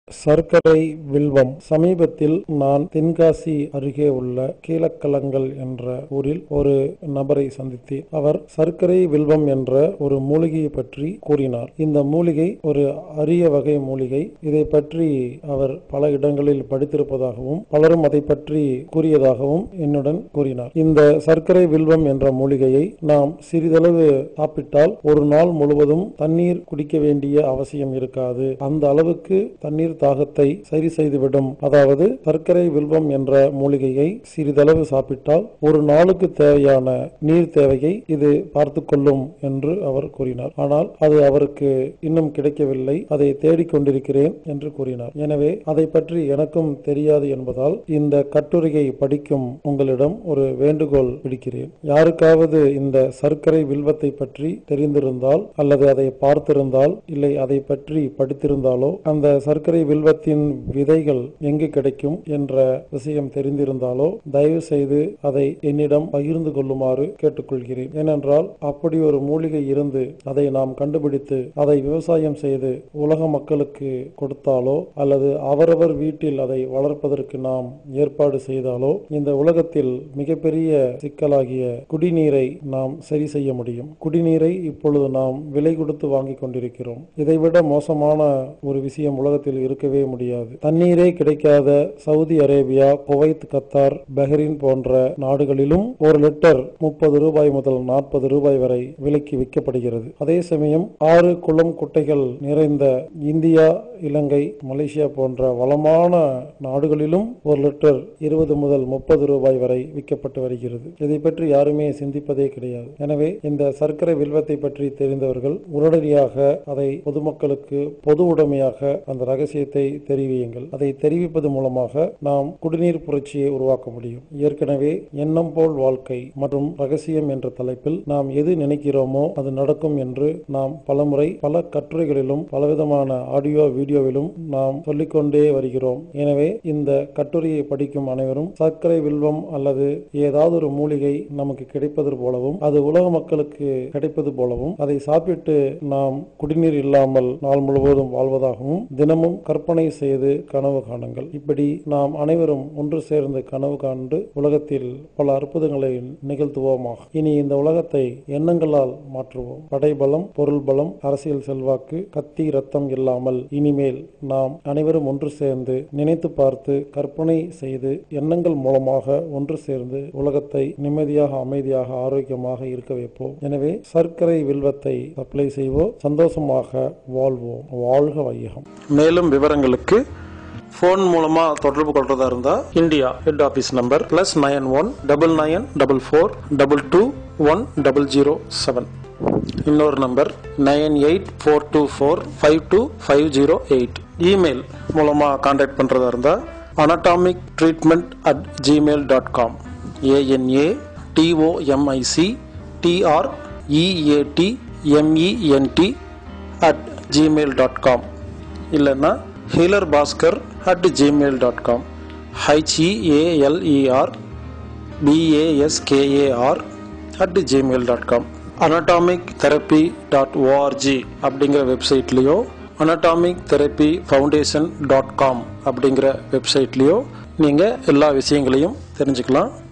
சர்க்கரை வில்வம் சமீபத்தில் நான் தென்காசி அருகே உள்ள கீழக்கலங்கள் என்ற ஊரில் ஒரு நபரை சந்தித்தேன் அவர் சர்க்கரை வில்வம் என்ற ஒரு மூலிகையை பற்றி கூறினார் இந்த மூலிகை ஒரு அரிய வகை மூலிகை இதை பற்றி அவர் பல இடங்களில் படித்திருப்பதாகவும் பலரும் அதை பற்றி கூறியதாகவும் என்னுடன் கூறினார் இந்த சர்க்கரை வில்வம் என்ற மூலிகையை நாம் சிறிதளவு சாப்பிட்டால் ஒரு நாள் முழுவதும் தண்ணீர் குடிக்க வேண்டிய அவசியம் இருக்காது அந்த அளவுக்கு தண்ணீர் தாகத்தை சரி செய்துவிடும் அதாவது சர்க்கரை வில்வம் என்ற மூலிகையை சிறிதளவு சாப்பிட்டால் ஒரு நாளுக்கு தேவையான நீர் தேவையை இது பார்த்து கொள்ளும் என்று அவர் கூறினார் ஆனால் அது அவருக்கு இன்னும் கிடைக்கவில்லை அதை தேடிக்கொண்டிருக்கிறேன் என்று கூறினார் எனவே அதை பற்றி எனக்கும் தெரியாது என்பதால் இந்த கட்டுரையை படிக்கும் உங்களிடம் ஒரு வேண்டுகோள் விடுக்கிறேன் யாருக்காவது இந்த சர்க்கரை வில்வத்தை பற்றி தெரிந்திருந்தால் அல்லது அதை பார்த்திருந்தால் இல்லை அதை பற்றி படித்திருந்தாலோ அந்த சர்க்கரை வில்வத்தின் விதைகள் எங்கு கிடைக்கும் என்ற விஷயம் தெரிந்திருந்தாலோ தயவு செய்து அதை என்னிடம் பகிர்ந்து கொள்ளுமாறு கேட்டுக்கொள்கிறேன் ஏனென்றால் அப்படி ஒரு மூலிகை இருந்து அதை நாம் கண்டுபிடித்து அதை விவசாயம் செய்து உலக மக்களுக்கு கொடுத்தாலோ அல்லது அவரவர் வீட்டில் அதை வளர்ப்பதற்கு நாம் ஏற்பாடு செய்தாலோ இந்த உலகத்தில் மிகப்பெரிய சிக்கலாகிய குடிநீரை நாம் சரி செய்ய முடியும் குடிநீரை இப்பொழுது நாம் விலை கொடுத்து வாங்கிக் கொண்டிருக்கிறோம் இதைவிட மோசமான ஒரு விஷயம் உலகத்தில் இருக்கவே முடியாது தண்ணீரே கிடைக்காத Saudi Arabia Kuwait Qatar Bahrain போன்ற நாடுகளிலும் ஒரு லிட்டர் முப்பது ரூபாய் முதல் நாற்பது ரூபாய் வரை விலைக்கு விற்கப்படுகிறது அதே சமயம் ஆறு குளம் குட்டைகள் நிறைந்த இந்தியா இலங்கை மலேசியா போன்ற வளமான நாடுகளிலும் ஒரு லிட்டர் இருபது முதல் முப்பது ரூபாய் வரை விற்கப்பட்டு வருகிறது இதை பற்றி யாருமே சிந்திப்பதே கிடையாது எனவே இந்த சர்க்கரை வில்வத்தை பற்றி தெரிந்தவர்கள் உடனடியாக அதை பொதுமக்களுக்கு பொது உடைமையாக அந்த ரகசியத்தை தெரிவியுங்கள் அதை தெரிவிப்பது மூலமாக நாம் குடிநீர் புரட்சியை உருவாக்க முடியும் ஏற்கனவே எண்ணம் போல் வாழ்க்கை மற்றும் ரகசியம் என்ற தலைப்பில் நாம் எது நினைக்கிறோமோ அது நடக்கும் என்று நாம் பலமுறை பல கட்டுரைகளிலும் பலவிதமான ஆடியோ வீடியோவிலும் நாம் சொல்லிக்கொண்டே வருகிறோம் எனவே இந்த கட்டுரையை படிக்கும் அனைவரும் சர்க்கரை வில்வம் அல்லது ஏதாவது ஒரு மூலிகை நமக்கு கிடைப்பது போலவும் அது உலக மக்களுக்கு கிடைப்பது போலவும் அதை சாப்பிட்டு நாம் குடிநீர் இல்லாமல் நாள் முழுவதும் வாழ்வதாகவும் தினமும் கற்பனை செய்து கனவு காணுங்கள் இப்படி நாம் அனைவரும் ஒன்று சேர்ந்து கனவு காண்டு உலகத்தில் பல அற்புதங்களை நிகழ்த்துவோமாக இனி இந்த உலகத்தை எண்ணங்களால் மாற்றுவோம் படைபலம் பொருள் பலம் அரசியல் செல்வாக்கு கத்தி ரத்தம் இல்லாமல் இனிமேல் நாம் அனைவரும் ஒன்று சேர்ந்து நினைத்து பார்த்து கற்பனை செய்து எண்ணங்கள் மூலமாக ஒன்று சேர்ந்து உலகத்தை நிம்மதியாக அமைதியாக ஆரோக்கியமாக இருக்க வைப்போம் எனவே சர்க்கரை வில்வத்தை சப்ளை செய்வோம் சந்தோஷமாக வாழ்வோம் வாழ்க வையகம் மேலும் விவரங்களுக்கு ஃபோன் மூலமா தொடர்பு கொள்றதா இருந்தா India head office number plus nine one double nine double four double two one double zero seven இன்னொரு number nine eight four two four five two five zero eight email மூலமா கான்டாக்ட் பண்றதா இருந்தா anatomic treatment at Gmail dot com A N A T O M I C T R E A T M E N T at Gmail dot com இல்லைன்னா healer Baskar at Gmail dot com H E A L E R B A S K A R at Gmail dot com anatomic therapy dot O R G அப்படிங்கிற வெப்சைட்லேயோ anatomic therapy foundation dot com அப்படிங்கிற வெப்சைட்லேயோ நீங்கள் எல்லா விஷயங்களையும் தெரிஞ்சுக்கலாம்